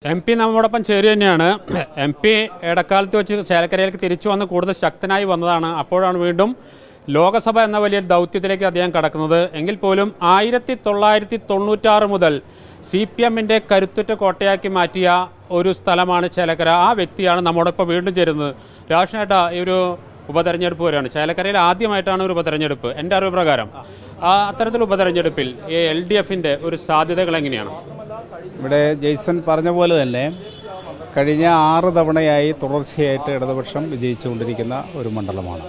M P നമ്മോടൊപ്പം ചേരുക തന്നെയാണ് എം പി ഇടക്കാലത്ത് വെച്ച് ചേലക്കരയിലേക്ക് തിരിച്ചു വന്ന് കൂടുതൽ ശക്തനായി വന്നതാണ് അപ്പോഴാണ് വീണ്ടും ലോകസഭ എന്ന വലിയ ദൗത്യത്തിലേക്ക് അദ്ദേഹം കടക്കുന്നത് എങ്കിൽ പോലും ആയിരത്തി തൊള്ളായിരത്തി തൊണ്ണൂറ്റാറ് മുതൽ സി പി എമ്മിന്റെ കരുത്തുറ്റ കോട്ടയാക്കി മാറ്റിയ ഒരു സ്ഥലമാണ് ചേലക്കര ആ വ്യക്തിയാണ് നമ്മോടൊപ്പം വീണ്ടും ചേരുന്നത് രാഷ്ട്രീയമായിട്ട് ഈ ഒരു ഉപതെരഞ്ഞെടുപ്പ് വരികയാണ് ചേലക്കരയിൽ ആദ്യമായിട്ടാണ് ഒരു ഉപതെരഞ്ഞെടുപ്പ് എൻ്റെ അറിവ് പ്രകാരം ആ അത്തരത്തിൽ ഉപതെരഞ്ഞെടുപ്പിൽ ഈ എൽ ഡി എഫിന്റെ ഒരു സാധ്യതകൾ എങ്ങനെയാണ് ഇവിടെ ജെയ്സൺ പറഞ്ഞ പോലെ തന്നെ കഴിഞ്ഞ ആറ് തവണയായി തുടർച്ചയായിട്ട് ഇടതുപക്ഷം വിജയിച്ചുകൊണ്ടിരിക്കുന്ന ഒരു മണ്ഡലമാണ്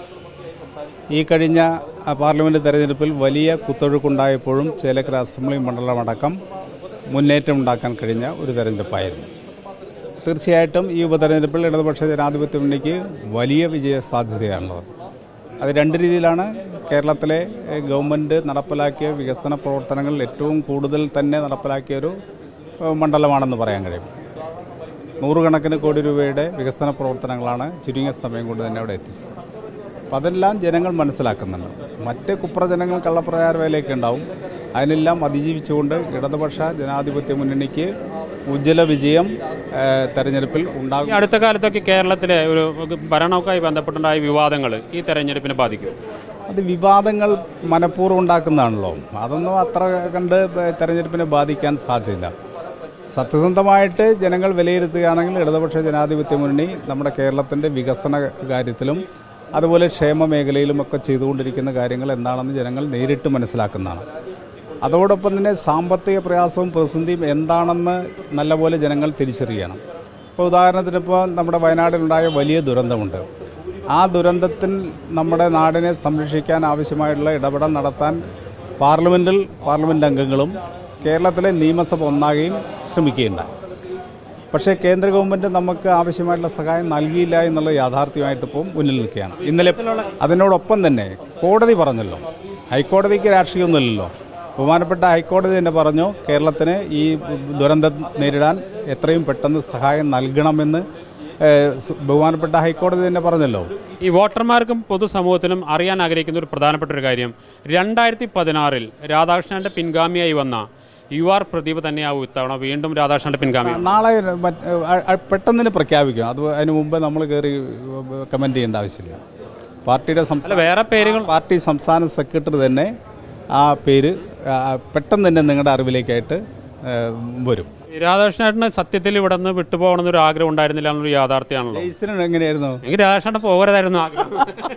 ഈ കഴിഞ്ഞ ആ, പാർലമെന്റ് തെരഞ്ഞെടുപ്പിൽ വലിയ കുത്തൊഴുക്കുണ്ടായപ്പോഴും ചേലക്കര അസംബ്ലി മണ്ഡലമടക്കം മുന്നേറ്റം ഉണ്ടാക്കാൻ കഴിഞ്ഞ ഒരു തെരഞ്ഞെടുപ്പായിരുന്നു തീർച്ചയായിട്ടും ഈ ഉപതെരഞ്ഞെടുപ്പിൽ ഇടതുപക്ഷ ജനാധിപത്യ മുന്നണിക്ക് വലിയ വിജയ സാധ്യതയാണുള്ളത് അത് രണ്ട് രീതിയിലാണ് കേരളത്തിലെ ഏഹ്, ഗവൺമെന്റ് നടപ്പിലാക്കിയ വികസന പ്രവർത്തനങ്ങൾ ഏറ്റവും കൂടുതൽ തന്നെ നടപ്പിലാക്കിയ ഒരു ഏഹ്, മണ്ഡലമാണെന്ന് പറയാൻ കഴിയും നൂറുകണക്കിന് കോടി രൂപയുടെ വികസന പ്രവർത്തനങ്ങളാണ് ചുരുങ്ങിയ സമയം കൊണ്ട് തന്നെ അവിടെ എത്തിച്ചത് അപ്പം അതെല്ലാം ജനങ്ങൾ മനസ്സിലാക്കുന്നുണ്ട് മറ്റ് കുപ്രജനങ്ങൾ കള്ളപ്രചാര വേലയൊക്കെ ഉണ്ടാവും അതിനെല്ലാം അതിജീവിച്ചുകൊണ്ട് ഇടതുപക്ഷ ജനാധിപത്യ മുന്നണിക്ക് ഉജ്ജ്വല വിജയം ഏഹ്, തെരഞ്ഞെടുപ്പിൽ ഉണ്ടാകും ഈ അടുത്ത കാലത്തൊക്കെ കേരളത്തിലെ ഒരു ഭരണവുമായി ബന്ധപ്പെട്ടുണ്ടായ വിവാദങ്ങൾ ഈ തെരഞ്ഞെടുപ്പിനെ ബാധിക്കും അത് വിവാദങ്ങൾ മനഃപൂർവ്വം ഉണ്ടാക്കുന്നതാണല്ലോ അതൊന്നും അത്ര കണ്ട് തെരഞ്ഞെടുപ്പിനെ ബാധിക്കാൻ സാധ്യതയില്ല സത്യസന്ധമായിട്ട് ജനങ്ങൾ വിലയിരുത്തുകയാണെങ്കിൽ ഇടതുപക്ഷ ജനാധിപത്യ മുന്നണി നമ്മുടെ കേരളത്തിൻ്റെ വികസന കാര്യത്തിലും അതുപോലെ ക്ഷേമ മേഖലയിലുമൊക്കെ ചെയ്തുകൊണ്ടിരിക്കുന്ന കാര്യങ്ങൾ എന്താണെന്ന് ജനങ്ങൾ നേരിട്ട് മനസ്സിലാക്കുന്നതാണ് അതോടൊപ്പം തന്നെ സാമ്പത്തിക പ്രയാസവും പ്രതിസന്ധിയും എന്താണെന്ന് നല്ലപോലെ ജനങ്ങൾ തിരിച്ചറിയണം ഇപ്പോൾ ഉദാഹരണത്തിന് ഇപ്പോൾ നമ്മുടെ വയനാട്ടിലുണ്ടായ വലിയ ദുരന്തമുണ്ട് ആ ദുരന്തത്തിൽ നമ്മുടെ നാടിനെ സംരക്ഷിക്കാൻ ആവശ്യമായിട്ടുള്ള ഇടപെടൽ നടത്താൻ പാർലമെന്റിൽ പാർലമെന്റ് അംഗങ്ങളും കേരളത്തിലെ നിയമസഭ ഒന്നാകുകയും ശ്രമിക്കുകയുണ്ടായി പക്ഷേ കേന്ദ്ര ഗവൺമെന്റ് നമുക്ക് ആവശ്യമായിട്ടുള്ള സഹായം നൽകിയില്ല എന്നുള്ള യാഥാർത്ഥ്യമായിട്ട് ഇപ്പോൾ മുന്നിൽ നിൽക്കുകയാണ് ഇന്നലെ അതിനോടൊപ്പം തന്നെ കോടതി പറഞ്ഞല്ലോ ഹൈക്കോടതിക്ക് രാഷ്ട്രീയമൊന്നുമില്ലല്ലോ ബഹുമാനപ്പെട്ട ഹൈക്കോടതി തന്നെ പറഞ്ഞു കേരളത്തിന് ഈ ദുരന്തം നേരിടാൻ എത്രയും പെട്ടെന്ന് സഹായം നൽകണമെന്ന് ഏഹ്, സ് ബഹുമാനപ്പെട്ട ഹൈക്കോടതി തന്നെ പറഞ്ഞല്ലോ ഈ വോട്ടർമാർക്കും പൊതുസമൂഹത്തിനും അറിയാൻ ആഗ്രഹിക്കുന്ന ഒരു പ്രധാനപ്പെട്ട ഒരു കാര്യം രണ്ടായിരത്തി പതിനാറിൽ രാധാകൃഷ്ണന്റെ പിൻഗാമിയായി വന്ന യു ആർ പ്രദീപ് തന്നെയാവും ഇത്തവണ വീണ്ടും രാധാകൃഷ്ണന്റെ പിൻഗാമി നാളെ മറ്റ് അ- അ- പെട്ടെന്ന് തന്നെ പ്രഖ്യാപിക്കും അത് അതിന് മുമ്പ് നമ്മൾ കയറി കമന്റ് ചെയ്യേണ്ട ആവശ്യമില്ല പാർട്ടിയുടെ അല്ല സംസ്ഥാന വേറെ പേരുകൾ പാർട്ടി സംസ്ഥാന സെക്രട്ടറി തന്നെ ആ പേര് ആ, പെട്ടെന്ന് തന്നെ നിങ്ങളുടെ അറിവിലേക്കായിട്ട് ഏ, വരും രാധാകൃഷ്ണേട്ടന് സത്യത്തിൽ ഇവിടെ നിന്ന് വിട്ടുപോകണമെന്നൊരു ആഗ്രഹം ഉണ്ടായിരുന്നില്ല എന്നൊരു യാഥാർത്ഥ്യമാണല്ലോ ജെയ്സന് എങ്ങനെയായിരുന്നു എങ്കിൽ രാധാകൃഷ്ണൻ പോകരുതായിരുന്നു ആഗ്രഹം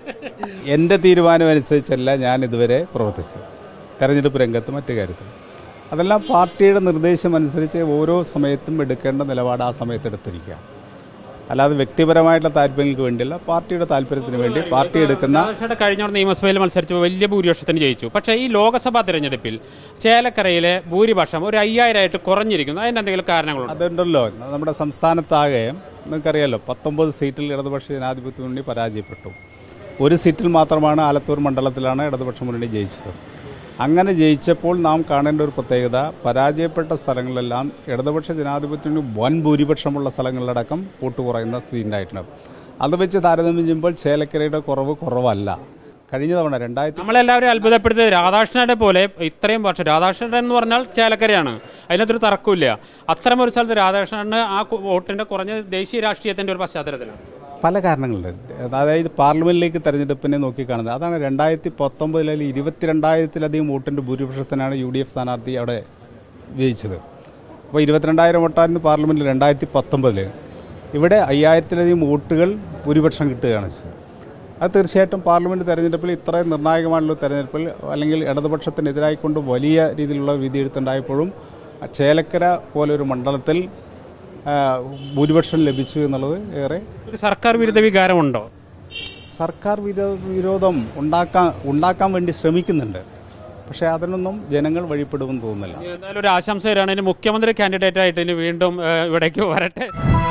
എൻ്റെ തീരുമാനം അനുസരിച്ചല്ല ഞാൻ ഇതുവരെ പ്രവർത്തിച്ചത് തെരഞ്ഞെടുപ്പ് രംഗത്ത് മറ്റു കാര്യത്തിൽ അതെല്ലാം പാർട്ടിയുടെ നിർദ്ദേശം അനുസരിച്ച് ഓരോ സമയത്തും എടുക്കേണ്ട നിലപാട് ആ സമയത്ത് എടുത്തിരിക്കുക അല്ലാതെ വ്യക്തിപരമായിട്ടുള്ള താല്പര്യങ്ങൾക്ക് വേണ്ടിയല്ല പാർട്ടിയുടെ താല്പര്യത്തിന് വേണ്ടി പാർട്ടി എടുക്കുന്ന രാധാകൃഷ്ണന്റെ കഴിഞ്ഞ തവണ നിയമസഭയിൽ മത്സരിച്ചപ്പോൾ വലിയ ഭൂരിപക്ഷത്തിന് ജയിച്ചു പക്ഷേ ഈ ലോക്സഭാ തെരഞ്ഞെടുപ്പിൽ ചേലക്കരയിലെ ഭൂരിപക്ഷം ഒരു അയ്യായിരമായിട്ട് കുറഞ്ഞിരിക്കുന്നു അതിന്റെ എന്തെങ്കിലും കാരണങ്ങളുണ്ട് അതുണ്ടല്ലോ നമ്മുടെ സംസ്ഥാനത്താകെ നിങ്ങൾക്കറിയാലോ പത്തൊമ്പത് സീറ്റിൽ ഇടതുപക്ഷ ജനാധിപത്യ മുന്നണി പരാജയപ്പെട്ടു ഒരു സീറ്റിൽ മാത്രമാണ് ആലത്തൂർ മണ്ഡലത്തിലാണ് ഇടതുപക്ഷ മുന്നണി ജയിച്ചത് അങ്ങനെ ജയിച്ചപ്പോൾ നാം കാണേണ്ട ഒരു പ്രത്യേകത പരാജയപ്പെട്ട സ്ഥലങ്ങളിലെല്ലാം ഇടതുപക്ഷ ജനാധിപത്യ മുന്നണി വൻ ഭൂരിപക്ഷമുള്ള സ്ഥലങ്ങളിലടക്കം വോട്ട് കുറയുന്ന സ്ഥിതി ഉണ്ടായിട്ടുണ്ട് അത് വെച്ച് താരതമ്യം ചെയ്യുമ്പോൾ ചേലക്കരയുടെ കുറവ് കുറവല്ല കഴിഞ്ഞ തവണ രണ്ടായിരത്തി നമ്മളെല്ലാവരും അത്ഭുതപ്പെടുത്തിയത് രാധാകൃഷ്ണന്റെ പോലെ ഇത്രയും വർഷം രാധാകൃഷ്ണൻ എന്ന് പറഞ്ഞാൽ ചേലക്കരയാണ് അതിനകത്തൊരു തർക്കമില്ല അത്തരം ഒരു സ്ഥലത്ത് രാധാകൃഷ്ണന് ആ കു- വോട്ടിന്റെ കുറഞ്ഞ ദേശീയ രാഷ്ട്രീയത്തിന്റെ ഒരു പശ്ചാത്തലത്തിലാണ് പല കാരണങ്ങളുണ്ട് അതായത് പാർലമെന്റിലേക്ക് തെരഞ്ഞെടുപ്പിനെ നോക്കിക്കാണുന്നത് അതാണ് രണ്ടായിരത്തി പത്തൊമ്പതിൽ ഇരുപത്തിരണ്ടായിരത്തിലധികം വോട്ടിന്റെ ഭൂരിപക്ഷത്തിനാണ് യു ഡി എഫ് സ്ഥാനാർത്ഥി അവിടെ വിജയിച്ചത് അപ്പോൾ ഇരുപത്തിരണ്ടായിരം വോട്ടായിരുന്നു പാർലമെന്റിൽ രണ്ടായിരത്തി പത്തൊമ്പതിൽ ഇവിടെ അയ്യായിരത്തിലധികം വോട്ടുകൾ ഭൂരിപക്ഷം കിട്ടുകയാണ് ചെയ്തത് അത് തീർച്ചയായിട്ടും പാർലമെന്റ് തെരഞ്ഞെടുപ്പിൽ ഇത്രയും നിർണായകമായുള്ള തെരഞ്ഞെടുപ്പിൽ അല്ലെങ്കിൽ ഇടതുപക്ഷത്തിനെതിരായിക്കൊണ്ട് വലിയ രീതിയിലുള്ള വിധിയെഴുത്തുണ്ടായപ്പോഴും ചേലക്കര പോലൊരു മണ്ഡലത്തിൽ ആ, ഭൂരിപക്ഷം ലഭിച്ചു എന്നുള്ളത് ഏറെ ഒരു സർക്കാർ വിരുദ്ധ വികാരമുണ്ടോ സർക്കാർ വിരോ- വിരോധം ഉണ്ടാക്കാൻ ഉണ്ടാക്കാൻ വേണ്ടി ശ്രമിക്കുന്നുണ്ട് പക്ഷേ അതിനൊന്നും ജനങ്ങൾ വഴിപ്പെടുമെന്ന് തോന്നുന്നില്ല എന്തായാലും ഒരു ആശംസ തരാണ് ഇനി മുഖ്യമന്ത്രി കാൻഡിഡേറ്റ് ആയിട്ട് ഇനി വീണ്ടും ഏഹ്, ഇവിടേക്ക് വരട്ടെ